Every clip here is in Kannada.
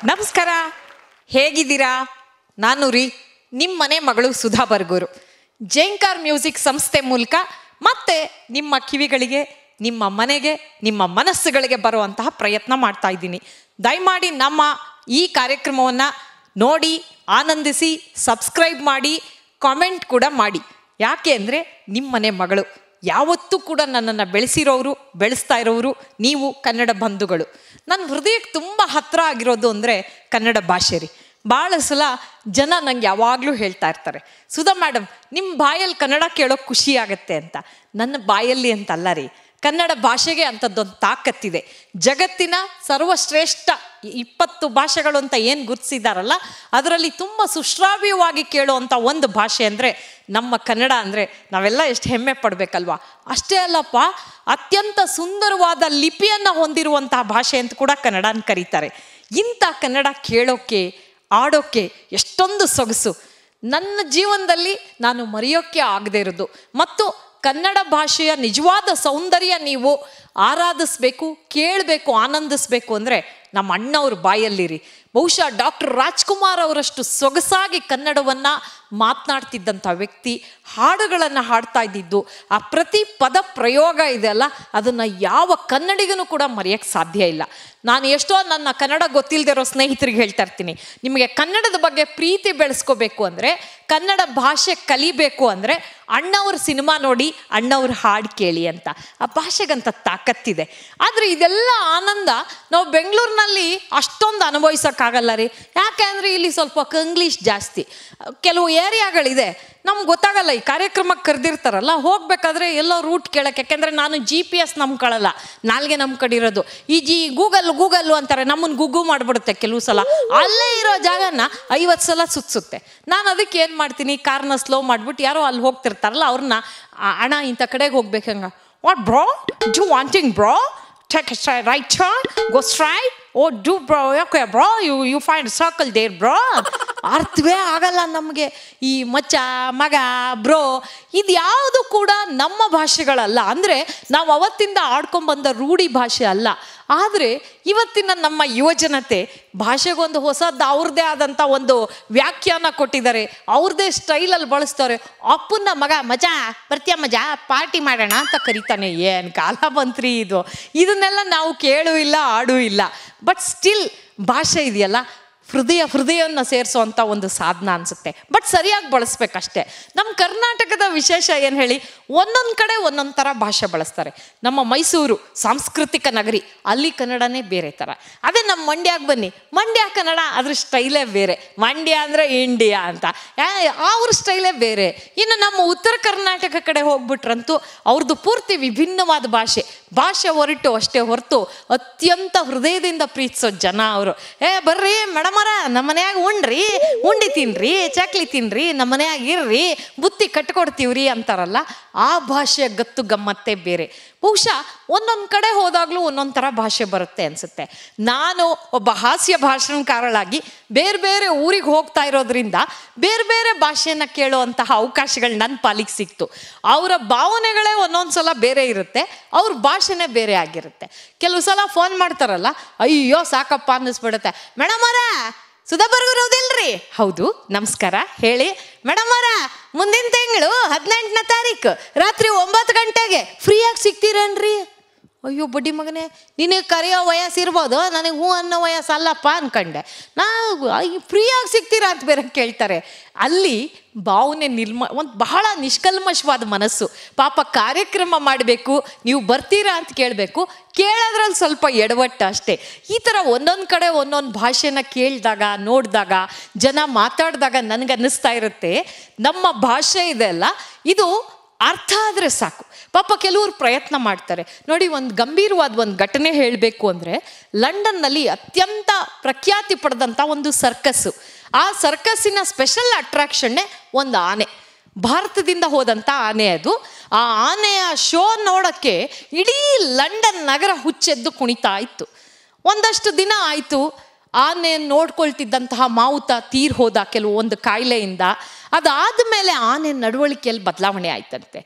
ನಮಸ್ಕಾರ ಹೇಗಿದ್ದೀರಾ ನಾನು ರೀ ನಿಮ್ಮ ಮನೆ ಮಗಳು ಸುಧಾ ಬರ್ಗೂರು ಜೈಂಕಾರ್ ಮ್ಯೂಸಿಕ್ ಸಂಸ್ಥೆ ಮೂಲಕ ಮತ್ತೆ ನಿಮ್ಮ ಕಿವಿಗಳಿಗೆ ನಿಮ್ಮ ಮನೆಗೆ ನಿಮ್ಮ ಮನಸ್ಸುಗಳಿಗೆ ಬರುವಂತಹ ಪ್ರಯತ್ನ ಮಾಡ್ತಾ ಇದ್ದೀನಿ ದಯಮಾಡಿ ನಮ್ಮ ಈ ಕಾರ್ಯಕ್ರಮವನ್ನು ನೋಡಿ ಆನಂದಿಸಿ ಸಬ್ಸ್ಕ್ರೈಬ್ ಮಾಡಿ ಕಾಮೆಂಟ್ ಕೂಡ ಮಾಡಿ ಯಾಕೆ ಅಂದರೆ ನಿಮ್ಮ ಮನೆ ಮಗಳು ಯಾವತ್ತೂ ಕೂಡ ನನ್ನನ್ನು ಬೆಳೆಸಿರೋರು ಬೆಳೆಸ್ತಾ ಇರೋರು ನೀವು ಕನ್ನಡ ಬಂಧುಗಳು ನನ್ನ ಹೃದಯಕ್ಕೆ ತುಂಬ ಹತ್ತಿರ ಆಗಿರೋದು ಅಂದರೆ ಕನ್ನಡ ಭಾಷೆ ರೀ ಭಾಳ ಸಲ ಜನ ನಂಗೆ ಯಾವಾಗಲೂ ಹೇಳ್ತಾ ಇರ್ತಾರೆ ಸುಧಾ ಮೇಡಮ್ ನಿಮ್ಮ ಬಾಯಲ್ಲಿ ಕನ್ನಡ ಕೇಳೋಕೆ ಖುಷಿ ಆಗುತ್ತೆ ಅಂತ ನನ್ನ ಬಾಯಲ್ಲಿ ಅಂತಲ್ಲ ರೀ ಕನ್ನಡ ಭಾಷೆಗೆ ಅಂಥದ್ದೊಂದು ತಾಕತ್ತಿದೆ ಜಗತ್ತಿನ ಸರ್ವಶ್ರೇಷ್ಠ ಇಪ್ಪತ್ತು ಭಾಷೆಗಳು ಅಂತ ಏನು ಗುರುತಿಸಿದಾರಲ್ಲ ಅದರಲ್ಲಿ ತುಂಬ ಸುಶ್ರಾವ್ಯವಾಗಿ ಕೇಳುವಂಥ ಒಂದು ಭಾಷೆ ಅಂದರೆ ನಮ್ಮ ಕನ್ನಡ ಅಂದರೆ ನಾವೆಲ್ಲ ಎಷ್ಟು ಹೆಮ್ಮೆ ಪಡಬೇಕಲ್ವಾ ಅಷ್ಟೇ ಅಲ್ಲಪ್ಪ ಅತ್ಯಂತ ಸುಂದರವಾದ ಲಿಪಿಯನ್ನು ಹೊಂದಿರುವಂತಹ ಭಾಷೆ ಅಂತ ಕೂಡ ಕನ್ನಡನ ಕರೀತಾರೆ ಇಂಥ ಕನ್ನಡ ಕೇಳೋಕ್ಕೆ ಆಡೋಕ್ಕೆ ಎಷ್ಟೊಂದು ಸೊಗಸು ನನ್ನ ಜೀವನದಲ್ಲಿ ನಾನು ಮರೆಯೋಕ್ಕೆ ಆಗದೆ ಇರೋದು ಮತ್ತು ಕನ್ನಡ ಭಾಷೆಯ ನಿಜವಾದ ಸೌಂದರ್ಯ ನೀವು ಆರಾಧಿಸ್ಬೇಕು ಕೇಳಬೇಕು ಆನಂದಿಸ್ಬೇಕು ಅಂದರೆ ನಮ್ಮ ಅಣ್ಣವ್ರ ಬಾಯಲ್ಲಿರಿ ಬಹುಶಃ ಡಾಕ್ಟರ್ ರಾಜ್ಕುಮಾರ್ ಅವರಷ್ಟು ಸೊಗಸಾಗಿ ಕನ್ನಡವನ್ನು ಮಾತನಾಡ್ತಿದ್ದಂಥ ವ್ಯಕ್ತಿ ಹಾಡುಗಳನ್ನು ಹಾಡ್ತಾ ಇದ್ದಿದ್ದು ಆ ಪ್ರತಿ ಪದ ಪ್ರಯೋಗ ಇದೆಯಲ್ಲ ಅದನ್ನು ಯಾವ ಕನ್ನಡಿಗನೂ ಕೂಡ ಮರೆಯೋಕ್ಕೆ ಸಾಧ್ಯ ಇಲ್ಲ ನಾನು ಎಷ್ಟೋ ನನ್ನ ಕನ್ನಡ ಗೊತ್ತಿಲ್ಲದಿರೋ ಸ್ನೇಹಿತರಿಗೆ ಹೇಳ್ತಾ ಇರ್ತೀನಿ ನಿಮಗೆ ಕನ್ನಡದ ಬಗ್ಗೆ ಪ್ರೀತಿ ಬೆಳೆಸ್ಕೋಬೇಕು ಅಂದರೆ ಕನ್ನಡ ಭಾಷೆ ಕಲಿಬೇಕು ಅಂದರೆ ಅಣ್ಣವ್ರ ಸಿನಿಮಾ ನೋಡಿ ಅಣ್ಣವ್ರ ಹಾಡು ಕೇಳಿ ಅಂತ ಆ ಭಾಷೆಗಂತ ತಾಕತ್ತಿದೆ ಆದರೆ ಇದೆಲ್ಲ ಆನಂದ ನಾವು ಬೆಂಗಳೂರಿನಲ್ಲಿ ಅಷ್ಟೊಂದು ಅನುಭವಿಸೋಕ್ಕಾಗಲ್ಲ ರೀ ಯಾಕೆ ಅಂದರೆ ಇಲ್ಲಿ ಸ್ವಲ್ಪ ಕಂಗ್ಲೀಷ್ ಜಾಸ್ತಿ ಕೆಲವು ಏರಿಯಾಗಳಿದೆ ನಮ್ಗೆ ಗೊತ್ತಾಗಲ್ಲ ಈ ಕಾರ್ಯಕ್ರಮಕ್ಕೆ ಕರೆದಿರ್ತಾರಲ್ಲ ಹೋಗ್ಬೇಕಾದ್ರೆ ಎಲ್ಲೋ ರೂಟ್ ಕೇಳಕ್ಕೆ ಯಾಕೆಂದರೆ ನಾನು ಜಿ ಪಿ ಎಸ್ ನಂಬ್ಕೊಳ್ಳಲ್ಲ ನಾಲ್ಗೆ ನಂಬ್ಕೊಂಡಿರೋದು ಈ ಜಿ ಗೂಗಲ್ ಗೂಗಲ್ ಅಂತಾರೆ ನಮ್ಮನ್ನು ಗುಗ್ಗು ಮಾಡಿಬಿಡುತ್ತೆ ಕೆಲವು ಸಲ ಅಲ್ಲೇ ಇರೋ ಜಾಗನ ಐವತ್ತು ಸಲ ಸುತ್ತಸುತ್ತೆ ನಾನು ಅದಕ್ಕೆ ಏನು ಮಾಡ್ತೀನಿ ಕಾರ್ನ ಸ್ಲೋ ಮಾಡಿಬಿಟ್ಟು ಯಾರೋ ಅಲ್ಲಿ ಹೋಗ್ತಿರ್ತಾರಲ್ಲ ಅವ್ರನ್ನ ಅಣ್ಣ ಇಂಥ ಕಡೆಗೆ ಹೋಗ್ಬೇಕಂಗ what bro do wanting bro take a straight right turn, go straight. Oh, do bro, okay, bro, you, you find a circle there, bro. ಅರ್ಥವೇ ಆಗಲ್ಲ ನಮಗೆ ಈ ಮಚ್ಚ ಮಗ ಬ್ರೋ ಇದು ಯಾವುದು ಕೂಡ ನಮ್ಮ ಭಾಷೆಗಳಲ್ಲ ಅಂದರೆ ನಾವು ಅವತ್ತಿಂದ ಆಡ್ಕೊಂಡ್ಬಂದ ರೂಢಿ ಭಾಷೆ ಅಲ್ಲ ಆದರೆ ಇವತ್ತಿನ ನಮ್ಮ ಯುವಜನತೆ ಭಾಷೆಗೊಂದು ಹೊಸದು ಅವ್ರದ್ದೇ ಆದಂಥ ಒಂದು ವ್ಯಾಖ್ಯಾನ ಕೊಟ್ಟಿದ್ದಾರೆ ಅವ್ರದ್ದೇ ಸ್ಟೈಲಲ್ಲಿ ಬಳಸ್ತಾರೆ ಅಪ್ಪನ ಮಗ ಮಜಾ ಬರ್ತೀಯ ಮಜಾ ಪಾರ್ಟಿ ಮಾಡೋಣ ಅಂತ ಕರಿತಾನೆ ಏನು ಕಾಲ ಬಂತ್ರಿ ಇದು ಇದನ್ನೆಲ್ಲ ನಾವು ಕೇಳೂ ಇಲ್ಲ ಆಡೂ ಇಲ್ಲ ಬಟ್ ಸ್ಟಿಲ್ ಭಾಷೆ ಇದೆಯಲ್ಲ ಹೃದಯ ಹೃದಯವನ್ನು ಸೇರಿಸುವಂಥ ಒಂದು ಸಾಧನ ಅನಿಸುತ್ತೆ ಬಟ್ ಸರಿಯಾಗಿ ಬಳಸ್ಬೇಕಷ್ಟೇ ನಮ್ಮ ಕರ್ನಾಟಕದ ವಿಶೇಷ ಏನು ಹೇಳಿ ಒಂದೊಂದು ಕಡೆ ಒಂದೊಂದು ಥರ ಭಾಷೆ ಬಳಸ್ತಾರೆ ನಮ್ಮ ಮೈಸೂರು ಸಾಂಸ್ಕೃತಿಕ ನಗರಿ ಅಲ್ಲಿ ಕನ್ನಡನೇ ಬೇರೆ ಥರ ಅದೇ ನಮ್ಮ ಮಂಡ್ಯಕ್ಕೆ ಬನ್ನಿ ಮಂಡ್ಯ ಕನ್ನಡ ಅದ್ರ ಸ್ಟೈಲೇ ಬೇರೆ ಮಂಡ್ಯ ಅಂದರೆ ಇಂಡಿಯಾ ಅಂತ ಅವ್ರ ಸ್ಟೈಲೇ ಬೇರೆ ಇನ್ನು ನಮ್ಮ ಉತ್ತರ ಕರ್ನಾಟಕ ಕಡೆ ಹೋಗ್ಬಿಟ್ರಂತೂ ಅವ್ರದ್ದು ಪೂರ್ತಿ ವಿಭಿನ್ನವಾದ ಭಾಷೆ ಭಾಷೆ ಹೊರಟು ಅಷ್ಟೇ ಹೊರತು ಅತ್ಯಂತ ಹೃದಯದಿಂದ ಪ್ರೀತಿಸೋ ಜನ ಅವರು ಏ ಬರ್ರಿ ಮೇಡಮರ ನಮ್ಮ ಮನ್ಯಾಗ ಉಣ್ರಿ ಉಂಡಿ ತಿನ್ರಿ ಚಕ್ಲಿ ತಿನ್ರಿ ನಮ್ಮ ಮನ್ಯಾಗ ಇರ್ರಿ ಬುತ್ತಿ ಕಟ್ಕೊಡ್ತೀವ್ರಿ ಅಂತಾರಲ್ಲ ಆ ಭಾಷೆಯ ಗತ್ತು ಗಮ್ಮತ್ತೇ ಬೇರೆ ಬಹುಶಃ ಒಂದೊಂದು ಕಡೆ ಹೋದಾಗಲೂ ಒಂದೊಂದು ಥರ ಭಾಷೆ ಬರುತ್ತೆ ಅನಿಸುತ್ತೆ ನಾನು ಒಬ್ಬ ಹಾಸ್ಯ ಭಾಷಣಕಾರಳಾಗಿ ಬೇರೆ ಬೇರೆ ಊರಿಗೆ ಹೋಗ್ತಾ ಇರೋದ್ರಿಂದ ಬೇರೆ ಬೇರೆ ಭಾಷೆಯನ್ನು ಕೇಳುವಂತಹ ಅವಕಾಶಗಳು ನನ್ನ ಪಾಲಿಗೆ ಸಿಕ್ತು ಅವರ ಭಾವನೆಗಳೇ ಒಂದೊಂದು ಸಲ ಬೇರೆ ಇರುತ್ತೆ ಅವ್ರ ಭಾಷೆನೇ ಬೇರೆ ಆಗಿರುತ್ತೆ ಕೆಲವು ಸಲ ಫೋನ್ ಮಾಡ್ತಾರಲ್ಲ ಅಯ್ಯೋ ಸಾಕಪ್ಪ ಅನ್ನಿಸ್ಬಿಡುತ್ತೆ ಮೇಡಮರ ಸುಧಾ ಬರ್ಗರೋದಿಲ್ರಿ ಹೌದು ನಮಸ್ಕಾರ ಹೇಳಿ ಮೇಡಮ್ ಅವರ ಮುಂದಿನ ತಿಂಗಳು ಹದಿನೆಂಟನೇ ತಾರೀಕು ರಾತ್ರಿ ಒಂಬತ್ತು ಗಂಟೆಗೆ ಫ್ರೀಯಾಗಿ ಸಿಗ್ತೀರೇನ್ರಿ ಅಯ್ಯೋ ಬಡ್ಡಿ ಮಗನೇ ನಿನಗೆ ಕರೆಯೋ ವಯಸ್ಸು ಇರ್ಬೋದು ನನಗೆ ಹ್ಞೂ ಅನ್ನೋ ವಯಸ್ಸು ಅಲ್ಲಪ್ಪ ಅನ್ಕೊಂಡೆ ನಾ ಫ್ರೀಯಾಗಿ ಸಿಗ್ತೀರಾ ಅಂತ ಬೇರೆ ಕೇಳ್ತಾರೆ ಅಲ್ಲಿ ಭಾವನೆ ನಿರ್ಮ ಒಂದು ಬಹಳ ನಿಷ್ಕಲ್ಮಶವಾದ ಮನಸ್ಸು ಪಾಪ ಕಾರ್ಯಕ್ರಮ ಮಾಡಬೇಕು ನೀವು ಬರ್ತೀರಾ ಅಂತ ಕೇಳಬೇಕು ಕೇಳೋದ್ರಲ್ಲಿ ಸ್ವಲ್ಪ ಎಡವಟ್ಟು ಅಷ್ಟೇ ಈ ಥರ ಒಂದೊಂದು ಕಡೆ ಒಂದೊಂದು ಭಾಷೆನ ಕೇಳಿದಾಗ ನೋಡಿದಾಗ ಜನ ಮಾತಾಡಿದಾಗ ನನಗೆ ಅನ್ನಿಸ್ತಾ ಇರುತ್ತೆ ನಮ್ಮ ಭಾಷೆ ಇದೆ ಅಲ್ಲ ಇದು ಅರ್ಥ ಆದರೆ ಸಾಕು ಪಾಪ ಕೆಲವರು ಪ್ರಯತ್ನ ಮಾಡ್ತಾರೆ ನೋಡಿ ಒಂದು ಗಂಭೀರವಾದ ಒಂದು ಘಟನೆ ಹೇಳಬೇಕು ಅಂದರೆ ಲಂಡನ್ನಲ್ಲಿ ಅತ್ಯಂತ ಪ್ರಖ್ಯಾತಿ ಪಡೆದಂಥ ಒಂದು ಸರ್ಕಸ್ಸು ಆ ಸರ್ಕಸ್ಸಿನ ಸ್ಪೆಷಲ್ ಅಟ್ರಾಕ್ಷನ್ನೇ ಒಂದು ಆನೆ ಭಾರತದಿಂದ ಹೋದಂಥ ಆನೆ ಅದು ಆ ಆನೆಯ ಶೋ ನೋಡೋಕ್ಕೆ ಇಡೀ ಲಂಡನ್ ನಗರ ಹುಚ್ಚೆದ್ದು ಕುಣಿತಾ ಇತ್ತು ಒಂದಷ್ಟು ದಿನ ಆಯಿತು ಆನೆ ನೋಡ್ಕೊಳ್ತಿದ್ದಂತಹ ಮಾವುತ ತೀರ್ ಹೋದ ಕೆಲವು ಒಂದು ಕಾಯಿಲೆಯಿಂದ ಅದಾದ ಮೇಲೆ ಆನೆ ನಡವಳಿಕೆಯಲ್ಲಿ ಬದಲಾವಣೆ ಆಯ್ತಂತೆ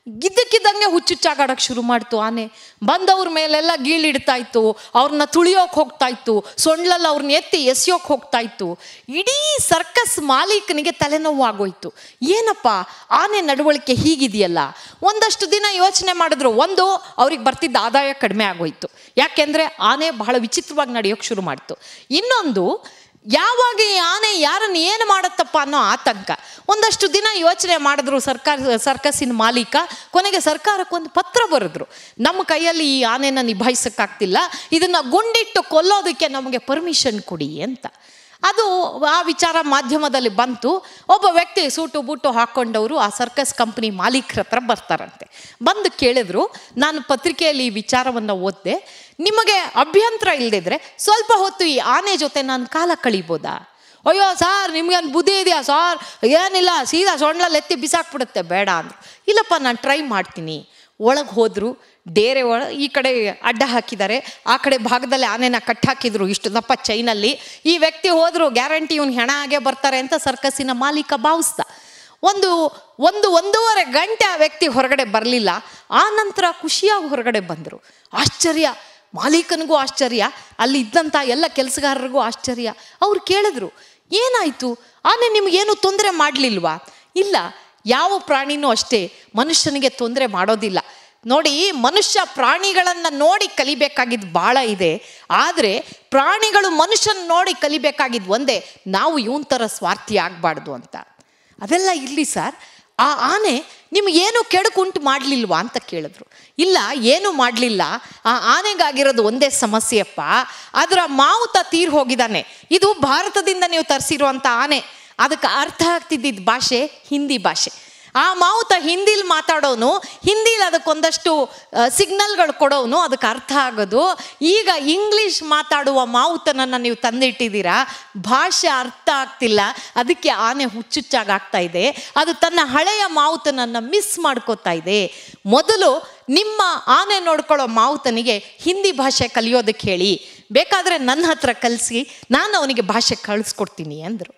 ಗಿದ್ದಕ್ಕಿದ್ದಂಗೆ ಹುಚ್ಚುಚ್ಚಾಗಾಡಕ್ಕೆ ಶುರು ಮಾಡ್ತು ಆನೆ ಬಂದವ್ರ ಮೇಲೆಲ್ಲ ಗೀಳಿಡ್ತಾ ಇತ್ತು ಅವ್ರನ್ನ ತುಳಿಯೋಕೆ ಹೋಗ್ತಾ ಇತ್ತು ಸೊಂಡ್ಲಲ್ಲಿ ಅವ್ರನ್ನ ಎತ್ತಿ ಎಸೆಯೋಕೆ ಹೋಗ್ತಾ ಇತ್ತು ಇಡೀ ಸರ್ಕಸ್ ಮಾಲೀಕನಿಗೆ ತಲೆನೋವು ಆಗೋಯ್ತು ಏನಪ್ಪ ಆನೆ ನಡವಳಿಕೆ ಹೀಗಿದೆಯಲ್ಲ ಒಂದಷ್ಟು ದಿನ ಯೋಚನೆ ಮಾಡಿದ್ರು ಒಂದು ಅವ್ರಿಗೆ ಬರ್ತಿದ್ದ ಆದಾಯ ಕಡಿಮೆ ಆಗೋಯ್ತು ಯಾಕೆಂದರೆ ಆನೆ ಬಹಳ ವಿಚಿತ್ರವಾಗಿ ನಡೆಯೋಕೆ ಶುರು ಮಾಡ್ತು ಇನ್ನೊಂದು ಯಾವಾಗ ಈ ಆನೆ ಯಾರನ್ನು ಏನು ಮಾಡುತ್ತಪ್ಪ ಅನ್ನೋ ಆತಂಕ ಒಂದಷ್ಟು ದಿನ ಯೋಚನೆ ಮಾಡಿದ್ರು ಸರ್ಕಾರ ಸರ್ಕಸ್ಸಿನ ಮಾಲೀಕ ಕೊನೆಗೆ ಸರ್ಕಾರಕ್ಕೆ ಒಂದು ಪತ್ರ ಬರೆದ್ರು ನಮ್ಮ ಕೈಯಲ್ಲಿ ಈ ಆನೆನ ನಿಭಾಯಿಸೋಕ್ಕಾಗ್ತಿಲ್ಲ ಇದನ್ನು ಗುಂಡಿಟ್ಟು ಕೊಲ್ಲೋದಕ್ಕೆ ನಮಗೆ ಪರ್ಮಿಷನ್ ಕೊಡಿ ಅಂತ ಅದು ಆ ವಿಚಾರ ಮಾಧ್ಯಮದಲ್ಲಿ ಬಂತು ಒಬ್ಬ ವ್ಯಕ್ತಿ ಸೂಟು ಬೂಟು ಹಾಕ್ಕೊಂಡವರು ಆ ಸರ್ಕಸ್ ಕಂಪ್ನಿ ಮಾಲೀಕರ ಹತ್ರ ಬರ್ತಾರಂತೆ ಬಂದು ಕೇಳಿದ್ರು ನಾನು ಪತ್ರಿಕೆಯಲ್ಲಿ ಈ ವಿಚಾರವನ್ನು ಓದಿದೆ ನಿಮಗೆ ಅಭ್ಯಂತರ ಇಲ್ಲದಿದ್ರೆ ಸ್ವಲ್ಪ ಹೊತ್ತು ಈ ಆನೆ ಜೊತೆ ನಾನು ಕಾಲ ಕಳಿಬೋದಾ ಅಯ್ಯೋ ಸಾರ್ ನಿಮ್ಗೇನು ಬುದ್ಧಿ ಇದೆಯಾ ಸಾರ್ ಏನಿಲ್ಲ ಸೀದಾ ಸೊಂಡ್ಲಲ್ಲಿ ಎತ್ತಿ ಬಿಸಾಕ್ಬಿಡುತ್ತೆ ಬೇಡ ಅಂದರು ಇಲ್ಲಪ್ಪ ನಾನು ಟ್ರೈ ಮಾಡ್ತೀನಿ ಒಳಗೆ ಹೋದರು ಡೇರೆ ಒಳ ಈ ಕಡೆ ಅಡ್ಡ ಹಾಕಿದ್ದಾರೆ ಆ ಕಡೆ ಭಾಗದಲ್ಲಿ ಆನೆನ ಕಟ್ಟಾಕಿದ್ರು ಇಷ್ಟು ದಪ್ಪ ಚೈನಲ್ಲಿ ಈ ವ್ಯಕ್ತಿ ಹೋದ್ರು ಗ್ಯಾರಂಟಿ ಇವ್ನು ಹೆಣ ಆಗೇ ಬರ್ತಾರೆ ಅಂತ ಸರ್ಕಸ್ಸಿನ ಮಾಲೀಕ ಭಾವಿಸ್ದ ಒಂದು ಒಂದು ಒಂದೂವರೆ ಗಂಟೆ ಆ ವ್ಯಕ್ತಿ ಹೊರಗಡೆ ಬರಲಿಲ್ಲ ಆ ನಂತರ ಖುಷಿಯಾಗಿ ಹೊರಗಡೆ ಬಂದರು ಆಶ್ಚರ್ಯ ಮಾಲೀಕನಿಗೂ ಆಶ್ಚರ್ಯ ಅಲ್ಲಿ ಇದ್ದಂಥ ಎಲ್ಲ ಕೆಲಸಗಾರರಿಗೂ ಆಶ್ಚರ್ಯ ಅವ್ರು ಕೇಳಿದ್ರು ಏನಾಯಿತು ಆನೆ ನಿಮಗೇನು ತೊಂದರೆ ಮಾಡಲಿಲ್ವಾ ಇಲ್ಲ ಯಾವ ಪ್ರಾಣಿನೂ ಅಷ್ಟೇ ಮನುಷ್ಯನಿಗೆ ತೊಂದರೆ ಮಾಡೋದಿಲ್ಲ ನೋಡಿ ಮನುಷ್ಯ ಪ್ರಾಣಿಗಳನ್ನು ನೋಡಿ ಕಲಿಬೇಕಾಗಿದ್ದು ಭಾಳ ಇದೆ ಆದರೆ ಪ್ರಾಣಿಗಳು ಮನುಷ್ಯನ ನೋಡಿ ಕಲಿಬೇಕಾಗಿದ್ದು ಒಂದೇ ನಾವು ಇವನ್ ಥರ ಸ್ವಾರ್ಥಿ ಆಗಬಾರ್ದು ಅಂತ ಅದೆಲ್ಲ ಇರಲಿ ಸರ್ ಆ ಆನೆ ನಿಮಗೇನು ಕೆಡುಕುಂಟು ಮಾಡಲಿಲ್ವಾ ಅಂತ ಕೇಳಿದ್ರು ಇಲ್ಲ ಏನು ಮಾಡಲಿಲ್ಲ ಆ ಆನೆಗಾಗಿರೋದು ಒಂದೇ ಸಮಸ್ಯೆಯಪ್ಪ ಅದರ ಮಾವುತ ತೀರ್ ಹೋಗಿದ್ದಾನೆ ಇದು ಭಾರತದಿಂದ ನೀವು ತರಿಸಿರುವಂಥ ಆನೆ ಅದಕ್ಕೆ ಅರ್ಥ ಆಗ್ತಿದ್ದಿದ್ದ ಭಾಷೆ ಹಿಂದಿ ಭಾಷೆ ಆ ಮಾವುತ ಹಿಂದಿಲಿ ಮಾತಾಡೋನು ಹಿಂದಿಲಿ ಅದಕ್ಕೊಂದಷ್ಟು ಸಿಗ್ನಲ್ಗಳು ಕೊಡೋನು ಅದಕ್ಕೆ ಅರ್ಥ ಆಗೋದು ಈಗ ಇಂಗ್ಲೀಷ್ ಮಾತಾಡುವ ಮಾವುತನನ್ನು ನೀವು ತಂದಿಟ್ಟಿದ್ದೀರಾ ಭಾಷೆ ಅರ್ಥ ಆಗ್ತಿಲ್ಲ ಅದಕ್ಕೆ ಆನೆ ಹುಚ್ಚುಚ್ಚಾಗಿ ಆಗ್ತಾ ಇದೆ ಅದು ತನ್ನ ಹಳೆಯ ಮಾವುತನನ್ನು ಮಿಸ್ ಮಾಡ್ಕೋತಾ ಇದೆ ಮೊದಲು ನಿಮ್ಮ ಆನೆ ನೋಡ್ಕೊಳ್ಳೋ ಮಾವುತನಿಗೆ ಹಿಂದಿ ಭಾಷೆ ಕಲಿಯೋದಕ್ಕೆ ಹೇಳಿ ಬೇಕಾದರೆ ನನ್ನ ಹತ್ರ ಕಲಿಸಿ ನಾನು ಅವನಿಗೆ ಭಾಷೆ ಕಳಿಸ್ಕೊಡ್ತೀನಿ ಅಂದರು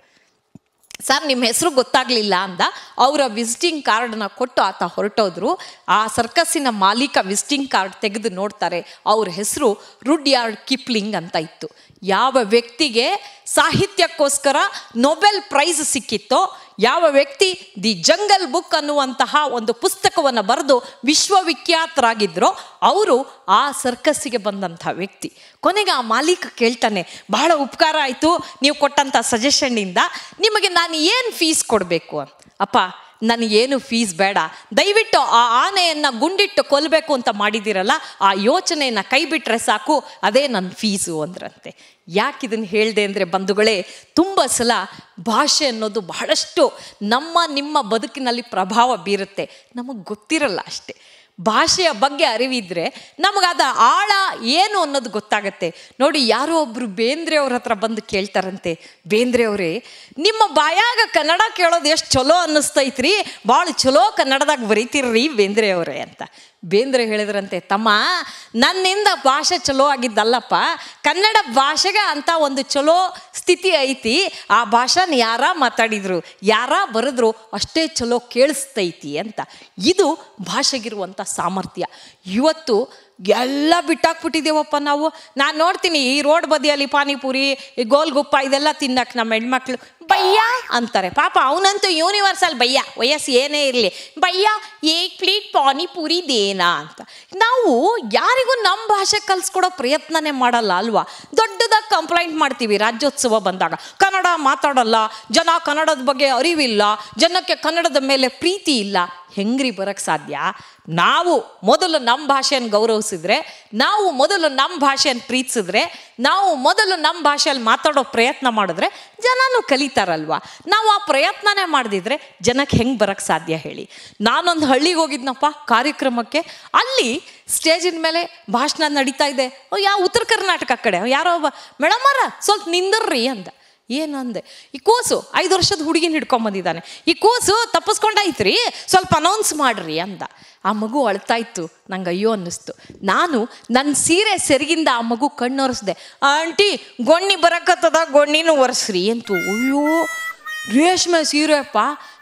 ಸರ್ ನಿಮ್ಮ ಹೆಸರು ಗೊತ್ತಾಗಲಿಲ್ಲ ಅಂದ ಅವರ ವಿಸಿಟಿಂಗ್ ಕಾರ್ಡನ್ನ ಕೊಟ್ಟು ಆತ ಹೊರಟೋದ್ರು ಆ ಸರ್ಕಸ್ಸಿನ ಮಾಲೀಕ ವಿಸಿಟಿಂಗ್ ಕಾರ್ಡ್ ತೆಗೆದು ನೋಡ್ತಾರೆ ಅವ್ರ ಹೆಸರು ರುಡ್ಯಾರ್ಡ್ ಕಿಪ್ಲಿಂಗ್ ಅಂತ ಇತ್ತು ಯಾವ ವ್ಯಕ್ತಿಗೆ ಸಾಹಿತ್ಯಕ್ಕೋಸ್ಕರ ನೊಬೆಲ್ ಪ್ರೈಸ್ ಸಿಕ್ಕಿತ್ತೋ ಯಾವ ವ್ಯಕ್ತಿ ದಿ ಜಂಗಲ್ ಬುಕ್ ಅನ್ನುವಂತಹ ಒಂದು ಪುಸ್ತಕವನ್ನು ಬರೆದು ವಿಶ್ವವಿಖ್ಯಾತರಾಗಿದ್ದರೋ ಅವರು ಆ ಸರ್ಕಸ್ಸಿಗೆ ಬಂದಂಥ ವ್ಯಕ್ತಿ ಕೊನೆಗೆ ಆ ಮಾಲೀಕ ಕೇಳ್ತಾನೆ ಬಹಳ ಉಪಕಾರ ಆಯಿತು ನೀವು ಕೊಟ್ಟಂಥ ಸಜೆಷನ್ನಿಂದ ನಿಮಗೆ ನಾನು ಏನು ಫೀಸ್ ಕೊಡಬೇಕು ಅಪ್ಪ ನನಗೇನು ಫೀಸ್ ಬೇಡ ದಯವಿಟ್ಟು ಆ ಆನೆಯನ್ನು ಗುಂಡಿಟ್ಟು ಕೊಲ್ಲಬೇಕು ಅಂತ ಮಾಡಿದ್ದೀರಲ್ಲ ಆ ಯೋಚನೆಯನ್ನು ಕೈ ಬಿಟ್ಟರೆ ಸಾಕು ಅದೇ ನನ್ನ ಫೀಸು ಅಂದ್ರಂತೆ ಯಾಕೆ ಇದನ್ನು ಹೇಳಿದೆ ಅಂದರೆ ಬಂಧುಗಳೇ ತುಂಬ ಸಲ ಭಾಷೆ ಅನ್ನೋದು ಬಹಳಷ್ಟು ನಮ್ಮ ನಿಮ್ಮ ಬದುಕಿನಲ್ಲಿ ಪ್ರಭಾವ ಬೀರುತ್ತೆ ನಮಗೆ ಗೊತ್ತಿರಲ್ಲ ಅಷ್ಟೇ ಭಾಷೆಯ ಬಗ್ಗೆ ಅರಿವಿದ್ರೆ ನಮಗದ ಆಳ ಏನು ಅನ್ನೋದು ಗೊತ್ತಾಗತ್ತೆ ನೋಡಿ ಯಾರೋ ಒಬ್ಬರು ಬೇಂದ್ರೆ ಅವ್ರ ಹತ್ರ ಬಂದು ಕೇಳ್ತಾರಂತೆ ಬೇಂದ್ರೆ ಅವರೇ ನಿಮ್ಮ ಬಾಯಾಗ ಕನ್ನಡ ಕೇಳೋದು ಎಷ್ಟು ಚಲೋ ಅನ್ನಿಸ್ತೈತ್ರಿ ಭಾಳ ಚಲೋ ಕನ್ನಡದಾಗ ಬರೀತಿರ್ರಿ ಬೇಂದ್ರೆ ಅವರೇ ಅಂತ ಬೇಂದ್ರೆ ಹೇಳಿದ್ರಂತೆ ತಮ್ಮ ನನ್ನಿಂದ ಭಾಷೆ ಚಲೋ ಆಗಿದ್ದಲ್ಲಪ್ಪ ಕನ್ನಡ ಭಾಷೆಗೆ ಅಂತ ಒಂದು ಚಲೋ ಸ್ಥಿತಿ ಐತಿ ಆ ಭಾಷೆನ ಯಾರ ಮಾತಾಡಿದ್ರು ಯಾರ ಬರೆದ್ರು ಅಷ್ಟೇ ಚಲೋ ಕೇಳಿಸ್ತೈತಿ ಅಂತ ಇದು ಭಾಷೆಗಿರುವಂಥ ಸಾಮರ್ಥ್ಯ ಇವತ್ತು ಎಲ್ಲ ಬಿಟ್ಟಾಕ್ಬಿಟ್ಟಿದ್ದೇವಪ್ಪ ನಾವು ನಾನು ನೋಡ್ತೀನಿ ಈ ರೋಡ್ ಬದಿಯಲ್ಲಿ ಪಾನಿಪುರಿ ಈ ಗೋಲ್ಗುಪ್ಪ ಇದೆಲ್ಲ ತಿನ್ನಕ್ಕೆ ನಮ್ಮ ಹೆಣ್ಮಕ್ಳು ಬಯ್ಯ ಅಂತಾರೆ ಪಾಪ ಅವನಂತೂ ಯೂನಿವರ್ಸಲ್ ಬಯ್ಯ ವಯಸ್ಸು ಏನೇ ಇರಲಿ ಬಯ್ಯ ಏಕ್ ಪ್ಲೇಟ್ ಪಾನಿಪುರಿ ದೇನಾ ಅಂತ ನಾವು ಯಾರಿಗೂ ನಮ್ಮ ಭಾಷೆ ಕಲಿಸ್ಕೊಡೋ ಪ್ರಯತ್ನನೇ ಮಾಡಲ್ಲ ಅಲ್ವಾ ದೊಡ್ಡದಾಗಿ ಕಂಪ್ಲೇಂಟ್ ಮಾಡ್ತೀವಿ ರಾಜ್ಯೋತ್ಸವ ಬಂದಾಗ ಕನ್ನಡ ಮಾತಾಡಲ್ಲ ಜನ ಕನ್ನಡದ ಬಗ್ಗೆ ಅರಿವಿಲ್ಲ ಜನಕ್ಕೆ ಕನ್ನಡದ ಮೇಲೆ ಪ್ರೀತಿ ಇಲ್ಲ ಹೆಂಗ್ರಿ ಬರಕ್ಕೆ ಸಾಧ್ಯ ನಾವು ಮೊದಲು ನಮ್ಮ ಭಾಷೆಯನ್ನು ಗೌರವಿಸಿದ್ರೆ ನಾವು ಮೊದಲು ನಮ್ಮ ಭಾಷೆಯನ್ನು ಪ್ರೀತಿಸಿದ್ರೆ ನಾವು ಮೊದಲು ನಮ್ಮ ಭಾಷೆಯಲ್ಲಿ ಮಾತಾಡೋ ಪ್ರಯತ್ನ ಮಾಡಿದ್ರೆ ಜನನೂ ಕಲಿತಾರಲ್ವಾ ನಾವು ಆ ಪ್ರಯತ್ನನೇ ಮಾಡದಿದ್ರೆ ಜನಕ್ಕೆ ಹೆಂಗೆ ಬರಕ್ಕೆ ಸಾಧ್ಯ ಹೇಳಿ ನಾನೊಂದು ಹಳ್ಳಿಗೆ ಹೋಗಿದ್ನಪ್ಪ ಕಾರ್ಯಕ್ರಮಕ್ಕೆ ಅಲ್ಲಿ ಸ್ಟೇಜಿನ ಮೇಲೆ ಭಾಷಣ ನಡೀತಾ ಇದೆ ಯಾವ ಉತ್ತರ ಕರ್ನಾಟಕ ಕಡೆ ಯಾರೋ ಒಬ್ಬ ಮೇಡಮರ ಸ್ವಲ್ಪ ನಿಂದರ್ರಿ ಅಂದ ಏನು ಅಂದೆ ಈ ಕೂಸು ಐದು ವರ್ಷದ ಹುಡುಗಿನ ಹಿಡ್ಕೊಂಬಂದಿದ್ದಾನೆ ಈ ಕೂಸು ತಪ್ಪಿಸ್ಕೊಂಡಾಯ್ತ್ರಿ ಸ್ವಲ್ಪ ಅನೌನ್ಸ್ ಮಾಡ್ರಿ ಅಂದ ಆ ಮಗು ಅಳ್ತಾ ಇತ್ತು ನಂಗೆ ಅಯ್ಯೋ ಅನ್ನಿಸ್ತು ನಾನು ನನ್ನ ಸೀರೆ ಸೆರಗಿಂದ ಆ ಮಗು ಕಣ್ಣೊರೆಸ್ದೆ ಆಂಟಿ ಗೊಣ್ಣಿ ಬರಕತ್ತದ ಗೊಣ್ಣಿನೂ ಒರೆಸ್ರಿ ಅಂತು ಅಯ್ಯೋ ರೇಷ್ಮೆ ಸೀರೆಪ್ಪ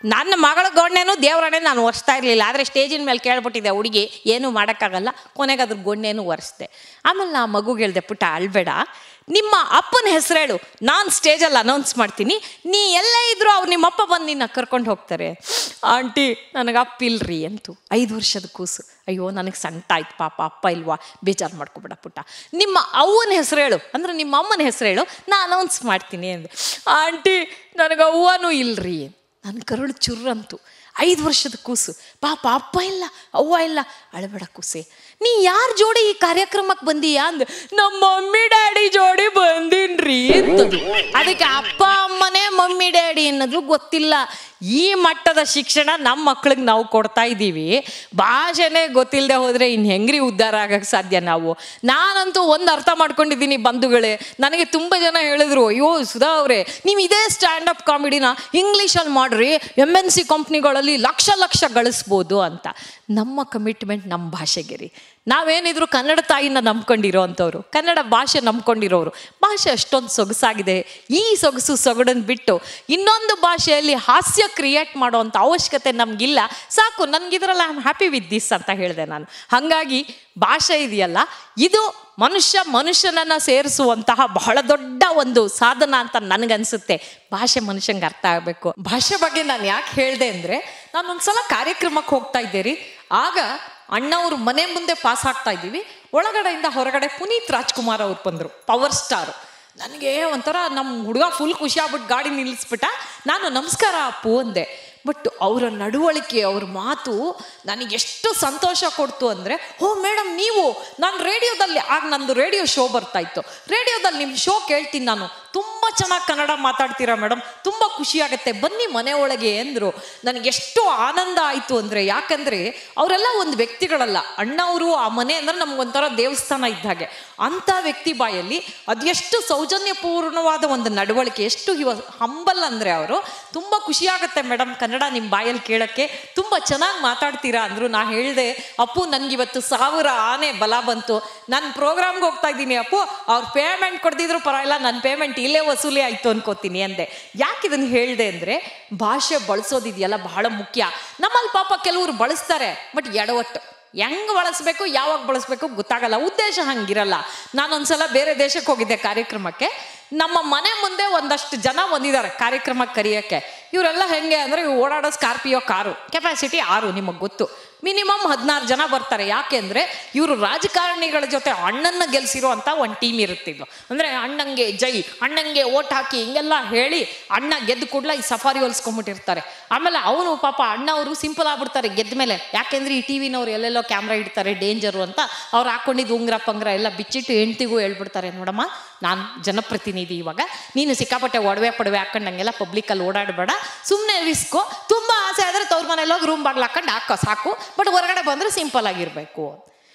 ನನ್ನ ಮಗಳ ಗೊಣ್ಣೆನೂ ದೇವರನ್ನೇ ನಾನು ಒರೆಸ್ತಾ ಇರಲಿಲ್ಲ ಆದರೆ ಸ್ಟೇಜಿನ ಮೇಲೆ ಕೇಳ್ಬಿಟ್ಟಿದ್ದೆ ಹುಡುಗಿ ಏನೂ ಮಾಡೋಕ್ಕಾಗಲ್ಲ ಕೊನೆಗೆ ಅದ್ರ ಗೊಣ್ಣೆನೂ ಒರೆಸ್ದೆ ಆಮೇಲೆ ನಾ ಮಗುಗೆ ಹೇಳ್ದೆ ಪುಟ್ಟ ಅಳ್ಬೇಡ ನಿಮ್ಮ ಅಪ್ಪನ ಹೆಸರೇಳು ನಾನು ಸ್ಟೇಜಲ್ಲಿ ಅನೌನ್ಸ್ ಮಾಡ್ತೀನಿ ನೀ ಎಲ್ಲೇ ಇದ್ರೂ ಅವ್ರು ನಿಮ್ಮಪ್ಪ ಬಂದು ನಿನ್ನ ಕರ್ಕೊಂಡು ಹೋಗ್ತಾರೆ ಆಂಟಿ ನನಗೆ ಅಪ್ಪ ಇಲ್ರಿ ಅಂತು ಐದು ವರ್ಷದ ಕೂಸು ಅಯ್ಯೋ ನನಗೆ ಸಂಕಟ ಆಯ್ತು ಪಾಪ ಅಪ್ಪ ಇಲ್ವಾ ಬೇಜಾರು ಮಾಡ್ಕೊಬೇಡ ಪುಟ್ಟ ನಿಮ್ಮ ಅವ್ವನ ಹೆಸರೇಳು ಅಂದ್ರೆ ನಿಮ್ಮ ಅಮ್ಮನ ಹೆಸರೇಳು ನಾ ಅನೌನ್ಸ್ ಮಾಡ್ತೀನಿ ಅಂದೆ ಆಂಟಿ ನನಗೆ ಅವ್ವನೂ ಇಲ್ರಿ ನನ್ನ ಕರುಳು ಚುರ್ರಂತು ಐದು ವರ್ಷದ ಕೂಸು ಪಾಪ ಅಪ್ಪ ಇಲ್ಲ ಅವ್ವ ಇಲ್ಲ ಅಳಬೇಡ ಕೂಸೆ ನೀ ಯಾರ ಜೋಡಿ ಈ ಕಾರ್ಯಕ್ರಮಕ್ಕೆ ಬಂದೀಯಾ ಅಂದ ನಮ್ಮ ಮಮ್ಮಿ ಡ್ಯಾಡಿ ಜೋಡಿ ಬಂದಿನ್ರಿ ಅಂತದು ಅದಕ್ಕೆ ಅಪ್ಪ ಅಮ್ಮನೇ ಮಮ್ಮಿ ಡ್ಯಾಡಿ ಅನ್ನೋದು ಗೊತ್ತಿಲ್ಲ ಈ ಮಟ್ಟದ ಶಿಕ್ಷಣ ನಮ್ಮ ಮಕ್ಳಿಗೆ ನಾವು ಕೊಡ್ತಾ ಇದ್ದೀವಿ ಭಾಷೆನೇ ಗೊತ್ತಿಲ್ಲದೆ ಹೋದ್ರೆ ಇನ್ನು ಹೆಂಗ್ರಿ ಉದ್ಧಾರ ಆಗಕ್ಕೆ ಸಾಧ್ಯ ನಾವು ನಾನಂತೂ ಒಂದು ಅರ್ಥ ಮಾಡ್ಕೊಂಡಿದ್ದೀನಿ ಬಂಧುಗಳೇ ನನಗೆ ತುಂಬ ಜನ ಹೇಳಿದ್ರು ಅಯ್ಯೋ ಸುಧಾ ಅವರೇ ನೀವು ಇದೇ ಸ್ಟ್ಯಾಂಡ್ ಅಪ್ ಕಾಮಿಡಿನ ಇಂಗ್ಲೀಷಲ್ಲಿ ಮಾಡ್ರಿ ಎಮ್ ಎನ್ ಸಿ ಕಂಪ್ನಿಗಳಲ್ಲಿ ಲಕ್ಷ ಲಕ್ಷ ಗಳಿಸ್ಬೋದು ಅಂತ ನಮ್ಮ ಕಮಿಟ್ಮೆಂಟ್ ನಮ್ಮ ಭಾಷೆಗೆ ರೀ ನಾವೇನಿದ್ರು ಕನ್ನಡ ತಾಯಿನ ನಂಬ್ಕೊಂಡಿರೋ ಅಂಥವ್ರು ಕನ್ನಡ ಭಾಷೆ ನಂಬ್ಕೊಂಡಿರೋರು ಭಾಷೆ ಅಷ್ಟೊಂದು ಸೊಗಸಾಗಿದೆ ಈ ಸೊಗಸು ಸೊಗಡನ್ನು ಬಿಟ್ಟು ಇನ್ನೊಂದು ಭಾಷೆಯಲ್ಲಿ ಹಾಸ್ಯ ಕ್ರಿಯೇಟ್ ಮಾಡೋವಂಥ ಅವಶ್ಯಕತೆ ನಮಗಿಲ್ಲ ಸಾಕು ನನಗಿದ್ರಲ್ಲಿ I am happy with this ಅಂತ ಹೇಳಿದೆ ನಾನು ಹಾಗಾಗಿ ಭಾಷೆ ಇದೆಯಲ್ಲ ಇದು ಮನುಷ್ಯ ಮನುಷ್ಯನನ್ನು ಸೇರಿಸುವಂತಹ ಬಹಳ ದೊಡ್ಡ ಒಂದು ಸಾಧನ ಅಂತ ನನಗನ್ಸುತ್ತೆ ಭಾಷೆ ಮನುಷ್ಯಂಗೆ ಅರ್ಥ ಆಗಬೇಕು ಭಾಷೆ ಬಗ್ಗೆ ನಾನು ಯಾಕೆ ಹೇಳಿದೆ ಅಂದರೆ ನಾನು ಒಂದ್ಸಲ ಕಾರ್ಯಕ್ರಮಕ್ಕೆ ಹೋಗ್ತಾ ಇದ್ದೆ ರೀ ಆಗ ಅಣ್ಣವ್ರ ಮನೆ ಮುಂದೆ ಪಾಸ್ ಆಗ್ತಾ ಇದ್ದೀವಿ ಒಳಗಡೆಯಿಂದ ಹೊರಗಡೆ ಪುನೀತ್ ರಾಜ್ಕುಮಾರ್ ಅವ್ರು ಬಂದರು ಪವರ್ ಸ್ಟಾರ್ ನನಗೆ ಒಂಥರ ನಮ್ಮ ಹುಡುಗ ಫುಲ್ ಖುಷಿ ಆಗ್ಬಿಟ್ಟು ಗಾಡಿ ನಿಲ್ಲಿಸ್ಬಿಟ್ಟ ನಾನು ನಮಸ್ಕಾರ ಅಪ್ಪು ಅಂದೆ ಬಟ್ ಅವರ ನಡವಳಿಕೆ ಅವ್ರ ಮಾತು ನನಗೆ ಎಷ್ಟು ಸಂತೋಷ ಕೊಡ್ತು ಅಂದರೆ ಓ ಮೇಡಮ್ ನೀವು ನಾನು ರೇಡಿಯೋದಲ್ಲಿ ಆಗ ನಂದು ರೇಡಿಯೋ ಶೋ ಬರ್ತಾ ಇತ್ತು ರೇಡಿಯೋದಲ್ಲಿ ನಿಮ್ಮ ಶೋ ಕೇಳ್ತೀನಿ ನಾನು ತುಂಬ ಚೆನ್ನಾಗಿ ಕನ್ನಡ ಮಾತಾಡ್ತೀರಾ ಮೇಡಮ್ ತುಂಬ ಖುಷಿ ಆಗುತ್ತೆ ಬನ್ನಿ ಮನೆ ಒಳಗೆ ಅಂದರು ನನಗೆ ಎಷ್ಟು ಆನಂದ ಆಯಿತು ಅಂದರೆ ಯಾಕಂದರೆ ಅವರೆಲ್ಲ ಒಂದು ವ್ಯಕ್ತಿಗಳಲ್ಲ ಅಣ್ಣವರು ಆ ಮನೆ ಅಂದರೆ ನಮಗೊಂಥರ ದೇವಸ್ಥಾನ ಇದ್ದ ಹಾಗೆ ಅಂಥ ವ್ಯಕ್ತಿ ಬಾಯಲ್ಲಿ ಅದೆಷ್ಟು ಸೌಜನ್ಯಪೂರ್ಣವಾದ ಒಂದು ನಡವಳಿಕೆ ಎಷ್ಟು ಇವ ಹಂಬಲ್ ಅಂದರೆ ಅವರು ತುಂಬ ಖುಷಿಯಾಗುತ್ತೆ ಮೇಡಮ್ ಕನ್ನಡ ನಿಮ್ಮ ಬಾಯಲ್ಲಿ ಕೇಳೋಕ್ಕೆ ತುಂಬ ಚೆನ್ನಾಗಿ ಮಾತಾಡ್ತೀರಾ ಅಂದರು ನಾ ಹೇಳಿದೆ ಅಪ್ಪು ನನಗಿವತ್ತು ಸಾವಿರ ಆನೆ ಬಲ ಬಂತು ನಾನು ಪ್ರೋಗ್ರಾಮ್ಗೆ ಹೋಗ್ತಾ ಇದ್ದೀನಿ ಅಪ್ಪು ಅವ್ರು ಪೇಮೆಂಟ್ ಕೊಡ್ತಿದ್ರು ಪರವಾಗಿಲ್ಲ ನನ್ನ ಪೇಮೆಂಟ್ ಇಲ್ಲೇ ವಸೂಲಿ ಆಯಿತು ಅನ್ಕೋತೀನಿ ಅಂದೆ ಯಾಕೆ ಇದನ್ನು ಹೇಳಿದೆ ಅಂದರೆ ಭಾಷೆ ಬಳಸೋದಿದೆಯಲ್ಲ ಬಹಳ ಮುಖ್ಯ ನಮ್ಮಲ್ಲಿ ಪಾಪ ಕೆಲವರು ಬಳಸ್ತಾರೆ ಬಟ್ ಎಡವಟ್ಟು ಹೆಂಗ್ ಬಳಸ್ಬೇಕು ಯಾವಾಗ ಬಳಸ್ಬೇಕು ಗೊತ್ತಾಗಲ್ಲ ಉದ್ದೇಶ ಹಂಗಿರಲ್ಲ ನಾನೊಂದ್ಸಲ ಬೇರೆ ದೇಶಕ್ಕೆ ಹೋಗಿದ್ದೆ ಕಾರ್ಯಕ್ರಮಕ್ಕೆ ನಮ್ಮ ಮನೆ ಮುಂದೆ ಒಂದಷ್ಟು ಜನ ಬಂದಿದ್ದಾರೆ ಕಾರ್ಯಕ್ರಮಕ್ಕೆ ಕರೆಯೋಕ್ಕೆ ಇವರೆಲ್ಲ ಹೆಂಗೆ ಅಂದರೆ ಓಡಾಡೋ ಸ್ಕಾರ್ಪಿಯೋ ಕಾರು ಕೆಪಾಸಿಟಿ ಆರು ನಿಮಗೆ ಗೊತ್ತು ಮಿನಿಮಮ್ ಹದಿನಾರು ಜನ ಬರ್ತಾರೆ ಯಾಕೆ ಅಂದರೆ ಇವರು ರಾಜಕಾರಣಿಗಳ ಜೊತೆ ಅಣ್ಣನ್ನ ಗೆಲ್ಸಿರೋ ಅಂತ ಒಂದು ಟೀಮ್ ಇರುತ್ತಿದ್ದು ಅಂದರೆ ಅಣ್ಣಂಗೆ ಜೈ ಅಣ್ಣಂಗೆ ಓಟ್ ಹಾಕಿ ಹಿಂಗೆಲ್ಲ ಹೇಳಿ ಅಣ್ಣ ಗೆದ್ದ ಕೂಡಲೇ ಈ ಸಫಾರಿ ಹೊಲ್ಸ್ಕೊಂಬಿಟ್ಟಿರ್ತಾರೆ ಆಮೇಲೆ ಅವನು ಪಾಪ ಅಣ್ಣ ಅವರು ಸಿಂಪಲ್ ಆಗ್ಬಿಡ್ತಾರೆ ಗೆದ್ದ ಮೇಲೆ ಯಾಕೆಂದ್ರೆ ಈ ಟಿ ವಿನವ್ರು ಎಲ್ಲೆಲ್ಲೋ ಕ್ಯಾಮ್ರಾ ಇಡ್ತಾರೆ ಡೇಂಜರು ಅಂತ ಅವ್ರು ಹಾಕೊಂಡಿದ್ದು ಉಂಗ್ರ ಪಂಗ್ರ ಎಲ್ಲ ಬಿಚ್ಚಿಟ್ಟು ಹೆಂಡ್ತಿಗೂ ಹೇಳ್ಬಿಡ್ತಾರೆ ನೋಡಮ್ಮ ನಾನು ಜನಪ್ರತಿನಿಧಿ ಇವಾಗ ನೀನು ಸಿಕ್ಕಾಪಟ್ಟೆ ಒಡವೆ ಪಡವೆ ಹಾಕೊಂಡಂಗೆಲ್ಲ ಪಬ್ಲಿಕಲ್ಲಿ ಓಡಾಡಬೇಡ ಸುಮ್ಮನೆ ರಿಸ್ಕು ತುಂಬ ಆಸೆ ಆದರೆ ತವ್ರ ಮನೇಲಿ ಹೋಗಿ ರೂಮ್ ಬಾಗ್ಲು ಹಾಕೊಂಡು ಹಾಕೋ ಸಾಕು ಬಟ್ ಹೊರಗಡೆ ಬಂದರೆ ಸಿಂಪಲ್ ಆಗಿರಬೇಕು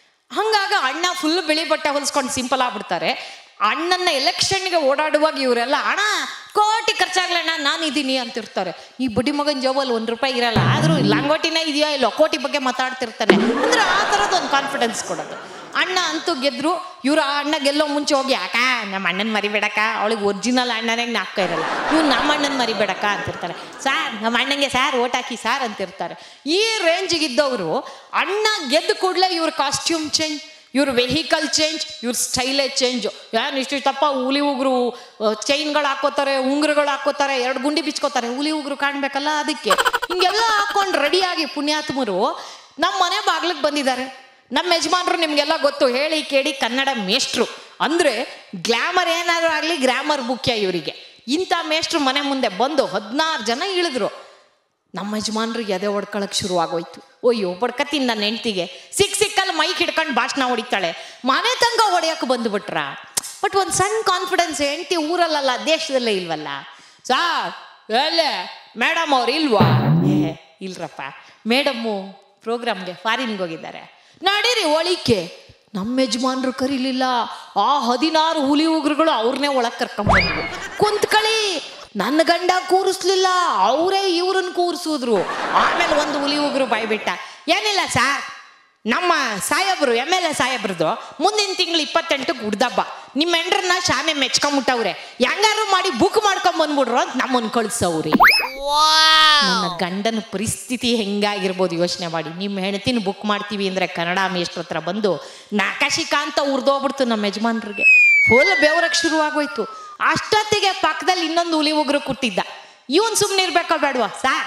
ಹಂಗಾಗ ಅಣ್ಣ ಫುಲ್ ಬಿಳಿ ಬಟ್ಟೆ ಹೊಲಿಸ್ಕೊಂಡು ಸಿಂಪಲ್ ಆಗ್ಬಿಡ್ತಾರೆ ಅಣ್ಣನ ಎಲೆಕ್ಷನ್ಗೆ ಓಡಾಡುವಾಗ ಇವರೆಲ್ಲ ಅಣ್ಣ ಕೋಟಿ ಖರ್ಚಾಗ್ಲಣ್ಣ ನಾನು ಇದ್ದೀನಿ ಅಂತಿರ್ತಾರೆ ಈ ಬುಡಿ ಮಗನ ಜೋಬಲ್ಲಿ ಒಂದು ರೂಪಾಯಿ ಇರಲ್ಲ ಆದರೂ ಲಂಗೋಟಿನೇ ಇದೆಯೋ ಇಲ್ಲೋ ಕೋಟಿ ಬಗ್ಗೆ ಮಾತಾಡ್ತಿರ್ತಾನೆ ಅಂದ್ರೆ ಆ ಥರದ್ದು ಒಂದು ಕಾನ್ಫಿಡೆನ್ಸ್ ಕೊಡೋದು ಅಣ್ಣ ಅಂತೂ ಗೆದ್ರು ಇವ್ರು ಆ ಅಣ್ಣ ಗೆಲ್ಲೋ ಮುಂಚೆ ಹೋಗಿ ಯಾಕ ನಮ್ಮ ಅಣ್ಣನ ಮರಿಬೇಡಕ್ಕ ಅವಳಿಗೆ ಒರಿಜಿನಲ್ ಅಣ್ಣನೇ ನಾಕ್ಕ ಇರಲ್ಲ ಇವ್ನು ನಮ್ಮ ಅಣ್ಣನ ಮರಿಬೇಡಕ್ಕ ಅಂತಿರ್ತಾರೆ ಸಾರ್ ನಮ್ಮ ಅಣ್ಣಂಗೆ ಸಾರ್ ಓಟ್ ಹಾಕಿ ಸಾರ್ ಅಂತಿರ್ತಾರೆ ಈ ರೇಂಜಿಗಿದ್ದವರು ಅಣ್ಣ ಗೆದ್ದ ಕೂಡಲೇ ಇವ್ರ ಕಾಸ್ಟ್ಯೂಮ್ ಚೇಂಜ್ ಇವ್ರ ವೆಹಿಕಲ್ ಚೇಂಜ್ ಇವ್ರ ಸ್ಟೈಲೇ ಚೇಂಜ್ ಏನು ಇಷ್ಟಿಷ್ಟಪ್ಪ ಹುಲಿ ಉಗುರು ಚೈನ್ಗಳು ಹಾಕೋತಾರೆ ಉಂಗುರುಗಳು ಹಾಕೋತಾರೆ ಎರಡು ಗುಂಡಿ ಬಿಚ್ಕೋತಾರೆ ಹುಲಿ ಉಗುರು ಕಾಣ್ಬೇಕಲ್ಲ ಅದಕ್ಕೆ ಹಿಂಗೆಲ್ಲ ಹಾಕೊಂಡು ರೆಡಿಯಾಗಿ ಪುಣ್ಯಾತ್ಮರು ನಮ್ಮ ಮನೆ ಬಾಗ್ಲಿಗೆ ಬಂದಿದ್ದಾರೆ ನಮ್ಮ ಯಜಮಾನ್ರು ನಿಮಗೆಲ್ಲ ಗೊತ್ತು ಹೇಳಿ ಕೇಳಿ ಕನ್ನಡ ಮೇಷ್ಟ್ರು ಅಂದರೆ ಗ್ಲಾಮರ್ ಏನಾದರೂ ಆಗಲಿ ಗ್ರಾಮರ್ ಮುಖ್ಯ ಇವರಿಗೆ ಇಂಥ ಮೇಷ್ಟ್ರು ಮನೆ ಮುಂದೆ ಬಂದು ಹದಿನಾರು ಜನ ಇಳಿದ್ರು ನಮ್ಮ ಯಜಮಾನ್ರಿಗೆ ಎದೆ ಹೊಡ್ಕೊಳಕ್ ಶುರು ಆಗೋಯ್ತು ಅಯ್ಯೋ ಬಡ್ಕತೀನಿ ನನ್ನ ಹೆಂಡ್ತಿಗೆ ಸಿಕ್ ಸಿಕ್ಕಲ್ಲಿ ಮೈಕ್ ಹಿಡ್ಕೊಂಡು ಭಾಷಣ ಹೊಡಿತಾಳೆ ಮನೆ ತನಕ ಹೊಡೆಯಕ್ಕೆ ಬಂದುಬಿಟ್ರ ಬಟ್ ಒಂದು ಸಣ್ಣ ಕಾನ್ಫಿಡೆನ್ಸ್ ಹೆಂಡ್ತಿ ಊರಲ್ಲಲ್ಲ ದೇಶದಲ್ಲೇ ಇಲ್ವಲ್ಲ ಸಾರ್ ಎಲ್ಲೇ ಮೇಡಮ್ ಅವ್ರು ಇಲ್ವಾ ಏ ಇಲ್ರಪ್ಪ ಮೇಡಮ್ಮು ಪ್ರೋಗ್ರಾಮ್ಗೆ ಫಾರಿನ್ಗೆ ಹೋಗಿದ್ದಾರೆ ನಡೀರಿ ಒಳಿಕೆ ನಮ್ಮ ಯಜಮಾನ್ರು ಕರೀಲಿಲ್ಲ ಆ ಹದಿನಾರು ಹುಲಿ ಉಗ್ರುಗಳು ಅವ್ರನ್ನೇ ಒಳಗೆ ಕರ್ಕೊಂಬಂದ್ವು ಕುಂತ್ಕಳಿ ನನ್ನ ಗಂಡ ಕೂರಿಸ್ಲಿಲ್ಲ ಅವರೇ ಇವ್ರನ್ನ ಕೂರಿಸಿದ್ರು ಆಮೇಲೆ ಒಂದು ಹುಲಿ ಉಗ್ರು ಬಾಯ್ಬಿಟ್ಟ ಏನಿಲ್ಲ ಸಾರ್ ನಮ್ಮ ಸಾಹೇಬ್ರು ಎಮ್ ಎಲ್ ಎ ಸಾಹೇಬ್ರದ್ದು ಮುಂದಿನ ತಿಂಗಳು ಇಪ್ಪತ್ತೆಂಟಕ್ಕೆ ಹುಡ್ದಬ್ಬ ನಿಮ್ಮ ಹೆಂಡ್ರನ್ನ ಶಾನೆ ಮೆಚ್ಕೊಂಬಿಟ್ಟವ್ರೆ ಹೆಂಗಾರು ಮಾಡಿ ಬುಕ್ ಮಾಡ್ಕೊಂಡ್ ಬಂದ್ಬಿಡ್ರು ಅಂತ ನಮ್ಮನ್ನು ಕಳ್ಸವ್ರಿ ನನ್ನ ಗಂಡನ ಪರಿಸ್ಥಿತಿ ಹೆಂಗಾಗಿರ್ಬೋದು ಯೋಚನೆ ಮಾಡಿ ನಿಮ್ಮ ಹೆಂಡತಿನ ಬುಕ್ ಮಾಡ್ತೀವಿ ಅಂದರೆ ಕನ್ನಡ ಮೇಷ್ಟ್ರ ಹತ್ರ ಬಂದು ನಾಕಶಿಕಾಂತ ಉರ್ದೋಗ್ಬಿಡ್ತು ನಮ್ಮ ಯಜಮಾನ್ರಿಗೆ ಫುಲ್ ಬೆವರಕ್ಕೆ ಶುರುವಾಗೋಯ್ತು ಅಷ್ಟೊತ್ತಿಗೆ ಪಕ್ಕದಲ್ಲಿ ಇನ್ನೊಂದು ಹುಲಿ ಉಗ್ರು ಕುಟ್ಟಿದ್ದ ಇವನ್ ಸುಮ್ಮನೆ ಇರ್ಬೇಕೋ ಬೇಡವಾ ಸಾರ್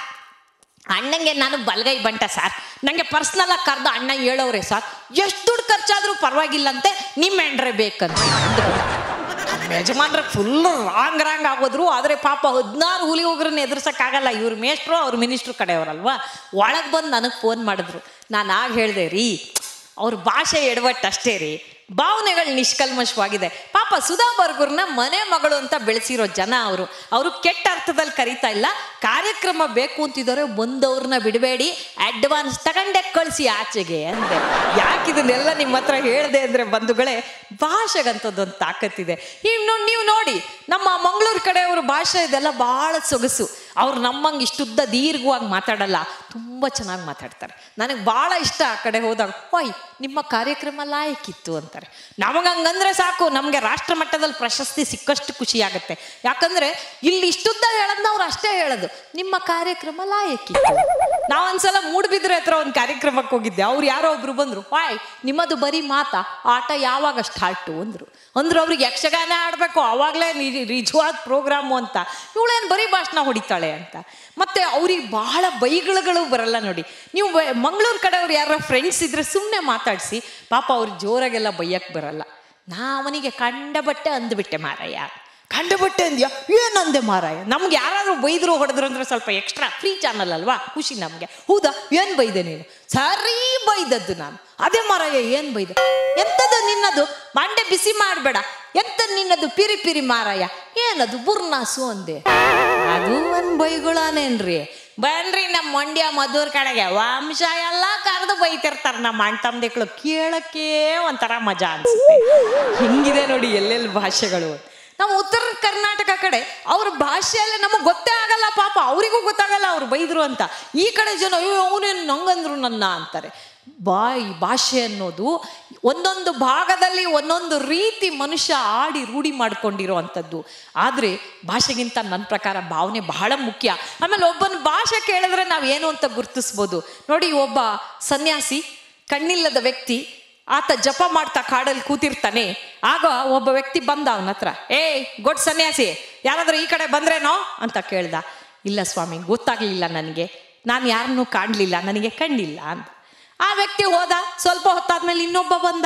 ಅಣ್ಣಂಗೆ ನಾನು ಬಲಗೈ ಬಂಟ ಸರ್ ನನಗೆ ಪರ್ಸ್ನಲ್ ಆಗಿ ಕರೆದು ಅಣ್ಣ ಹೇಳೋರೆ ಸರ್ ಎಷ್ಟು ದುಡ್ಡು ಖರ್ಚಾದ್ರೂ ಪರವಾಗಿಲ್ಲಂತೆ ನಿಮ್ಮ ಹೆಂಡ್ರೆ ಬೇಕಂತ ಅಂದ್ರು. ನಮ್ಮ ಯಜಮಾನ್ರ ಫುಲ್ ರಾಂಗ್ ರಾಂಗ್ ಆಗೋದ್ರು ಆದರೆ ಪಾಪ ಹದಿನಾರು ಹುಲಿ ಹೋಗ್ರನ್ನ ಎದುರ್ಸಕ್ಕಾಗಲ್ಲ ಇವ್ರ ಮೇಷ್ಟ್ರು ಅವ್ರ ಮಿನಿಸ್ಟ್ರು ಕಡೆಯವರಲ್ವಾ ಒಳಗೆ ಬಂದು ನನಗೆ ಫೋನ್ ಮಾಡಿದ್ರು ನಾನು ಆಗ ಹೇಳಿದೆ ರೀ ಅವ್ರ ಭಾಷೆ ಎಡವಟ್ಟು ಅಷ್ಟೇ ರೀ ಭಾವನೆಗಳು ನಿಷ್ಕಲ್ಮಶವಾಗಿದೆ ಪಾಪ ಸುಧಾ ಬರ್ಗೂರ್ನ ಮನೆ ಮಗಳು ಅಂತ ಬೆಳೆಸಿರೋ ಜನ ಅವರು ಅವರು ಕೆಟ್ಟ ಅರ್ಥದಲ್ಲಿ ಕರೀತಾ ಇಲ್ಲ ಕಾರ್ಯಕ್ರಮ ಬೇಕು ಅಂತಿದ್ದಾರೆ ಬಂದವ್ರನ್ನ ಬಿಡಬೇಡಿ ಅಡ್ವಾನ್ಸ್ ತಗೊಂಡೆ ಕಳಿಸಿ ಆಚೆಗೆ ಅಂದೆ ಯಾಕೆ ಇದನ್ನೆಲ್ಲ ನಿಮ್ಮ ಹತ್ರ ಹೇಳ್ದೆ ಅಂದ್ರೆ ಬಂಧುಗಳೇ ಭಾಷೆಗಂಥದ್ದೊಂದು ತಾಕತ್ತಿದೆ ಇನ್ನು ನೀವು ನೋಡಿ ನಮ್ಮ ಮಂಗಳೂರು ಕಡೆಯವರು ಭಾಷೆ ಇದೆಲ್ಲ ಬಹಳ ಸೊಗಸು ಅವ್ರು ನಮ್ಮಂಗೆ ಇಷ್ಟುದ್ದ ದೀರ್ಘವಾಗಿ ಮಾತಾಡಲ್ಲ ತುಂಬ ಚೆನ್ನಾಗಿ ಮಾತಾಡ್ತಾರೆ ನನಗೆ ಭಾಳ ಇಷ್ಟ ಆ ಕಡೆ ಹೋದಾಗ ಓಯ್ ನಿಮ್ಮ ಕಾರ್ಯಕ್ರಮ ಲಾಯಕ್ಕಿತ್ತು ಅಂತಾರೆ ನಮಗೆ ಹಂಗಂದ್ರೆ ಸಾಕು ನಮಗೆ ರಾಷ್ಟ್ರ ಮಟ್ಟದಲ್ಲಿ ಪ್ರಶಸ್ತಿ ಸಿಕ್ಕಷ್ಟು ಖುಷಿ ಆಗುತ್ತೆ ಯಾಕಂದ್ರೆ ಇಲ್ಲಿ ಇಷ್ಟುದ್ದ ಹೇಳೋದನ್ನ ಅವ್ರು ಅಷ್ಟೇ ಹೇಳೋದು ನಿಮ್ಮ ಕಾರ್ಯಕ್ರಮ ಲಾಯಕ್ಕಿತ್ತು ನಾವೊಂದ್ಸಲ ಮೂಡ್ಬಿದ್ರೆ ಹತ್ರ ಒಂದು ಕಾರ್ಯಕ್ರಮಕ್ಕೆ ಹೋಗಿದ್ದೆ ಅವ್ರು ಯಾರೋ ಒಬ್ರು ಬಂದ್ರು ವಾಯ್ ನಿಮ್ಮದು ಬರೀ ಮಾತಾ ಆಟ ಯಾವಾಗ ಸ್ಟಾರ್ಟು ಅಂದ್ರು ಅಂದ್ರು ಅವ್ರಿಗೆ ಯಕ್ಷಗಾನ ಆಡಬೇಕು ಅವಾಗಲೇ ನಿಜವಾದ ಪ್ರೋಗ್ರಾಮು ಅಂತ ಇವಳೇನು ಬರೀ ಭಾಷಣ ಹೊಡಿತಾಳೆ ಅಂತ ಮತ್ತೆ ಅವ್ರಿಗೆ ಬಹಳ ಬೈಗಳುಗಳು ಬರಲ್ಲ ನೋಡಿ ನೀವು ಮಂಗಳೂರು ಕಡೆಯವ್ರು ಯಾರ ಫ್ರೆಂಡ್ಸ್ ಇದ್ರೆ ಸುಮ್ಮನೆ ಮಾತಾಡಿಸಿ ಪಾಪ ಅವ್ರಿಗೆ ಜೋರಾಗೆಲ್ಲ ಬೈಯಕ್ಕೆ ಬರಲ್ಲ ನಾ ಅವನಿಗೆ ಕಂಡ ಬಟ್ಟೆ ಅಂದ್ಬಿಟ್ಟೆ ಮಾರಯ್ಯ ಕಂಡ ಬಟ್ಟೆ ಅಂದ್ಯಾ ಏನಂದೆ ಮಾರಾಯ ನಮ್ಗೆ ಯಾರಾದ್ರೂ ಬೈದ್ರು ಹೊಡೆದ್ರು ಅಂದ್ರೆ ಸ್ವಲ್ಪ ಎಕ್ಸ್ಟ್ರಾ ಫ್ರೀ ಚಾನಲ್ ಅಲ್ವಾ ಖುಷಿ ನಮಗೆ ಹೌದಾ ಏನು ಬೈದೆ ನೀನು ಸರಿ ಬೈದದ್ದು ನಾನು ಅದೇ ಮಾರಾಯ ಏನು ಬೈದೆ ಎಂಥದ್ದು ನಿನ್ನದು ಮಂಡೆ ಬಿಸಿ ಮಾಡಬೇಡ ಎಂತ ನಿನ್ನದು ಪಿರಿ ಪಿರಿ ಮಾರಾಯ ಏನದು ಬುರ್ನಾಸು ಅಂದೆ ಅದು ಒಂದು ಬೈಗುಳನೇನ್ರಿ ಬನ್ರಿ ನಮ್ಮ ಮಂಡ್ಯ ಮಧುರ್ ಕಡೆಗೆ ವಂಶ ಎಲ್ಲ ಕರೆದು ಬೈತಿರ್ತಾರೆ ನಮ್ಮ ಅಣ್ಣ ತಮ್ಮದಿಕ್ಳು ಕೇಳಕ್ಕೆ ಒಂಥರ ಮಜಾ ಅನ್ಸುತ್ತೆ ಹಿಂಗಿದೆ ನೋಡಿ ಎಲ್ಲೆಲ್ಲಿ ಭಾಷೆಗಳು ನಮ್ಮ ಉತ್ತರ ಕರ್ನಾಟಕ ಕಡೆ ಅವ್ರ ಭಾಷೆಯಲ್ಲೇ ನಮಗೆ ಗೊತ್ತೇ ಆಗಲ್ಲ ಪಾಪ ಅವರಿಗೂ ಗೊತ್ತಾಗಲ್ಲ ಅವ್ರು ಬೈದ್ರು ಅಂತ ಈ ಕಡೆ ಜನ ಅಯ್ಯೋ ಅವನೇನು ನಂಗಂದ್ರು ನನ್ನ ಅಂತಾರೆ ಬಾಯಿ ಭಾಷೆ ಅನ್ನೋದು ಒಂದೊಂದು ಭಾಗದಲ್ಲಿ ಒಂದೊಂದು ರೀತಿ ಮನುಷ್ಯ ಆಡಿ ರೂಢಿ ಮಾಡ್ಕೊಂಡಿರೋ ಅಂಥದ್ದು ಆದರೆ ಭಾಷೆಗಿಂತ ನನ್ನ ಪ್ರಕಾರ ಭಾವನೆ ಬಹಳ ಮುಖ್ಯ ಆಮೇಲೆ ಒಬ್ಬನ ಭಾಷೆ ಕೇಳಿದ್ರೆ ನಾವು ಏನು ಅಂತ ಗುರ್ತಿಸ್ಬೋದು ನೋಡಿ ಒಬ್ಬ ಸನ್ಯಾಸಿ ಕಣ್ಣಿಲ್ಲದ ವ್ಯಕ್ತಿ ಆತ ಜಪ ಮಾಡ್ತಾ ಕಾಡಲ್ಲಿ ಕೂತಿರ್ತಾನೆ ಆಗ ಒಬ್ಬ ವ್ಯಕ್ತಿ ಬಂದ ಅವನ ಹತ್ರ ಏಯ್ ಗೊಡ್ ಸನ್ಯಾಸಿ ಯಾರಾದ್ರೂ ಈ ಕಡೆ ಬಂದ್ರೇನೋ ಅಂತ ಕೇಳ್ದ ಇಲ್ಲ ಸ್ವಾಮಿ ಗೊತ್ತಾಗ್ಲಿಲ್ಲ ನನಗೆ ನಾನು ಯಾರನ್ನೂ ಕಾಣಲಿಲ್ಲ ನನಗೆ ಕಣ್ಣಿಲ್ಲ ಅಂತ ಆ ವ್ಯಕ್ತಿ ಹೋದ ಸ್ವಲ್ಪ ಹೊತ್ತಾದ್ಮೇಲೆ ಇನ್ನೊಬ್ಬ ಬಂದ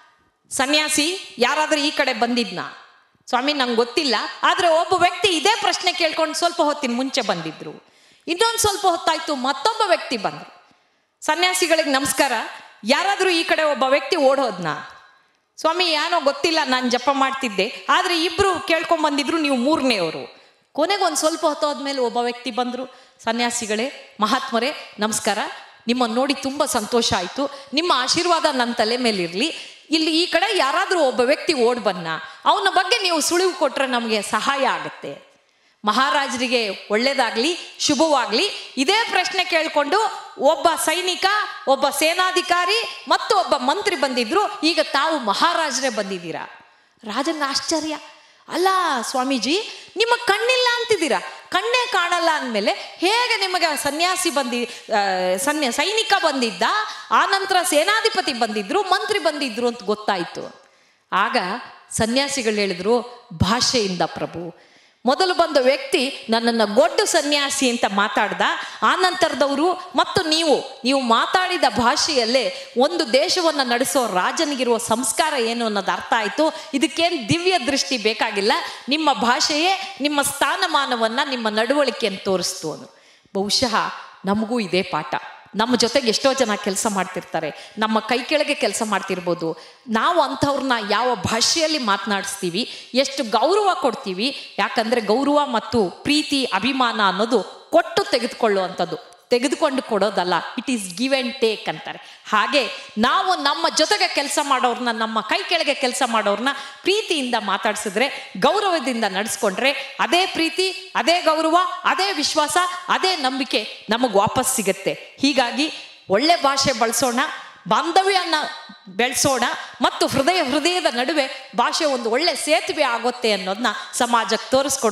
ಸನ್ಯಾಸಿ ಯಾರಾದ್ರೂ ಈ ಕಡೆ ಬಂದಿದ್ನಾ ಸ್ವಾಮಿ ನಂಗೆ ಗೊತ್ತಿಲ್ಲ ಆದ್ರೆ ಒಬ್ಬ ವ್ಯಕ್ತಿ ಇದೇ ಪ್ರಶ್ನೆ ಕೇಳ್ಕೊಂಡು ಸ್ವಲ್ಪ ಹೊತ್ತಿನ ಮುಂಚೆ ಬಂದಿದ್ರು ಇನ್ನೊಂದು ಸ್ವಲ್ಪ ಹೊತ್ತಾಯ್ತು ಮತ್ತೊಬ್ಬ ವ್ಯಕ್ತಿ ಬಂದ್ರು ಸನ್ಯಾಸಿಗಳಿಗೆ ನಮಸ್ಕಾರ ಯಾರಾದ್ರೂ ಈ ಕಡೆ ಒಬ್ಬ ವ್ಯಕ್ತಿ ಓಡೋದ್ನಾ ಸ್ವಾಮಿ ಏನೋ ಗೊತ್ತಿಲ್ಲ ನಾನು ಜಪ ಮಾಡ್ತಿದ್ದೆ ಆದ್ರೆ ಇಬ್ರು ಕೇಳ್ಕೊಂಡ್ ಬಂದಿದ್ರು ನೀವು ಮೂರನೇವರು ಕೊನೆಗೆ ಒಂದು ಸ್ವಲ್ಪ ಹೊತ್ತಾದ್ಮೇಲೆ ಒಬ್ಬ ವ್ಯಕ್ತಿ ಬಂದ್ರು ಸನ್ಯಾಸಿಗಳೇ ಮಹಾತ್ಮರೇ ನಮಸ್ಕಾರ ನಿಮ್ಮನ್ನು ನೋಡಿ ತುಂಬ ಸಂತೋಷ ಆಯಿತು ನಿಮ್ಮ ಆಶೀರ್ವಾದ ನನ್ನ ತಲೆ ಮೇಲಿರಲಿ ಇಲ್ಲಿ ಈ ಕಡೆ ಯಾರಾದರೂ ಒಬ್ಬ ವ್ಯಕ್ತಿ ಓಡ್ ಬನ್ನ ಅವನ ಬಗ್ಗೆ ನೀವು ಸುಳಿವು ಕೊಟ್ರೆ ನಮಗೆ ಸಹಾಯ ಆಗುತ್ತೆ ಮಹಾರಾಜರಿಗೆ ಒಳ್ಳೇದಾಗ್ಲಿ ಶುಭವಾಗ್ಲಿ ಇದೇ ಪ್ರಶ್ನೆ ಕೇಳಿಕೊಂಡು ಒಬ್ಬ ಸೈನಿಕ ಒಬ್ಬ ಸೇನಾಧಿಕಾರಿ ಮತ್ತು ಒಬ್ಬ ಮಂತ್ರಿ ಬಂದಿದ್ರು ಈಗ ತಾವು ಮಹಾರಾಜರೇ ಬಂದಿದ್ದೀರಾ ರಾಜಂಗ ಆಶ್ಚರ್ಯ ಅಲ್ಲ ಸ್ವಾಮೀಜಿ ನಿಮ್ಮ ಕಣ್ಣಿಲ್ಲ ಅಂತಿದ್ದೀರಾ ಕಣ್ಣೇ ಕಾಣಲ್ಲ ಅಂದಮೇಲೆ ಹೇಗೆ ನಿಮಗೆ ಸನ್ಯಾಸಿ ಬಂದಿ ಆ, ಸನ್ಯ ಸೈನಿಕ ಬಂದಿದ್ದ ಆ ನಂತರ ಸೇನಾಧಿಪತಿ ಬಂದಿದ್ರು ಮಂತ್ರಿ ಬಂದಿದ್ರು ಅಂತ ಗೊತ್ತಾಯ್ತು ಆಗ ಸನ್ಯಾಸಿಗಳು ಹೇಳಿದ್ರು ಭಾಷೆಯಿಂದ ಪ್ರಭು ಮೊದಲು ಬಂದ ವ್ಯಕ್ತಿ ನನ್ನನ್ನು ಗೊಡ್ಡು ಸನ್ಯಾಸಿ ಅಂತ ಮಾತಾಡ್ದ ಆ ನಂತರದವರು ಮತ್ತು ನೀವು ನೀವು ಮಾತಾಡಿದ ಭಾಷೆಯಲ್ಲೇ ಒಂದು ದೇಶವನ್ನು ನಡೆಸೋ ರಾಜನಿಗಿರುವ ಸಂಸ್ಕಾರ ಏನು ಅನ್ನೋದು ಅರ್ಥ ಆಯಿತು ಇದಕ್ಕೇನು ದಿವ್ಯ ದೃಷ್ಟಿ ಬೇಕಾಗಿಲ್ಲ ನಿಮ್ಮ ಭಾಷೆಯೇ ನಿಮ್ಮ ಸ್ಥಾನಮಾನವನ್ನು ನಿಮ್ಮ ನಡವಳಿಕೆಯನ್ನು ತೋರಿಸ್ತು ಅಂದ್ರು ಬಹುಶಃ ನಮಗೂ ಇದೇ ಪಾಠ ನಮ್ಮ ಜೊತೆಗೆ ಎಷ್ಟೋ ಜನ ಕೆಲಸ ಮಾಡ್ತಿರ್ತಾರೆ ನಮ್ಮ ಕೈ ಕೆಳಗೆ ಕೆಲಸ ಮಾಡ್ತಿರ್ಬೋದು ನಾವು ಅಂಥವ್ರನ್ನ ಯಾವ ಭಾಷೆಯಲ್ಲಿ ಮಾತನಾಡಿಸ್ತೀವಿ ಎಷ್ಟು ಗೌರವ ಕೊಡ್ತೀವಿ ಯಾಕಂದರೆ ಗೌರವ ಮತ್ತು ಪ್ರೀತಿ ಅಭಿಮಾನ ಅನ್ನೋದು ಕೊಟ್ಟು ತೆಗೆದುಕೊಳ್ಳುವಂಥದ್ದು ತೆಗೆದುಕೊಂಡು ಕೊಡೋದಲ್ಲ it is give and take ಅಂತಾರೆ ಹಾಗೆ ನಾವು ನಮ್ಮ ಜೊತೆಗೆ ಕೆಲಸ ಮಾಡೋರ್ನ ನಮ್ಮ ಕೈ ಕೆಳಗೆ ಕೆಲಸ ಮಾಡೋರ್ನ ಪ್ರೀತಿಯಿಂದ ಮಾತಾಡಿಸಿದ್ರೆ ಗೌರವದಿಂದ ನಡೆಸ್ಕೊಂಡ್ರೆ ಅದೇ ಪ್ರೀತಿ ಅದೇ ಗೌರವ ಅದೇ ವಿಶ್ವಾಸ ಅದೇ ನಂಬಿಕೆ ನಮಗೆ ವಾಪಸ್ ಸಿಗುತ್ತೆ ಹೀಗಾಗಿ ಒಳ್ಳೆ ಭಾಷೆ ಬಳಸೋಣ ಬಾಂಧವ್ಯನ ಬೆಳೆಸೋಣ ಮತ್ತು ಹೃದಯ ಹೃದಯದ ನಡುವೆ ಭಾಷೆ ಒಂದು ಒಳ್ಳೆ ಸೇತುವೆ ಆಗುತ್ತೆ ಅನ್ನೋದನ್ನ ಸಮಾಜಕ್ಕೆ ತೋರಿಸ್ಕೊಡೋಣ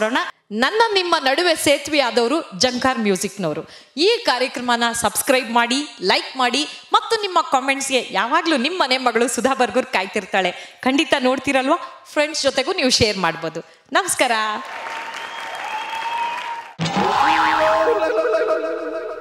ನನ್ನ ನಿಮ್ಮ ನಡುವೆ ಸೇತುವೆ ಆದವರು ಜಂಕಾರ್ ಮ್ಯೂಸಿಕ್ನವರು ಈ ಕಾರ್ಯಕ್ರಮನ ಸಬ್ಸ್ಕ್ರೈಬ್ ಮಾಡಿ ಲೈಕ್ ಮಾಡಿ ಮತ್ತು ನಿಮ್ಮ ಕಾಮೆಂಟ್ಸ್ಗೆ ಯಾವಾಗಲೂ ನಿಮ್ಮ ಮನೆ ಮಗಳು ಸುಧಾ ಬರ್ಗೂರ್ ಕಾಯ್ತಿರ್ತಾಳೆ ಖಂಡಿತ ನೋಡ್ತೀರಲ್ವಾ ಫ್ರೆಂಡ್ಸ್ ಜೊತೆಗೂ ನೀವು ಶೇರ್ ಮಾಡ್ಬೋದು ನಮಸ್ಕಾರ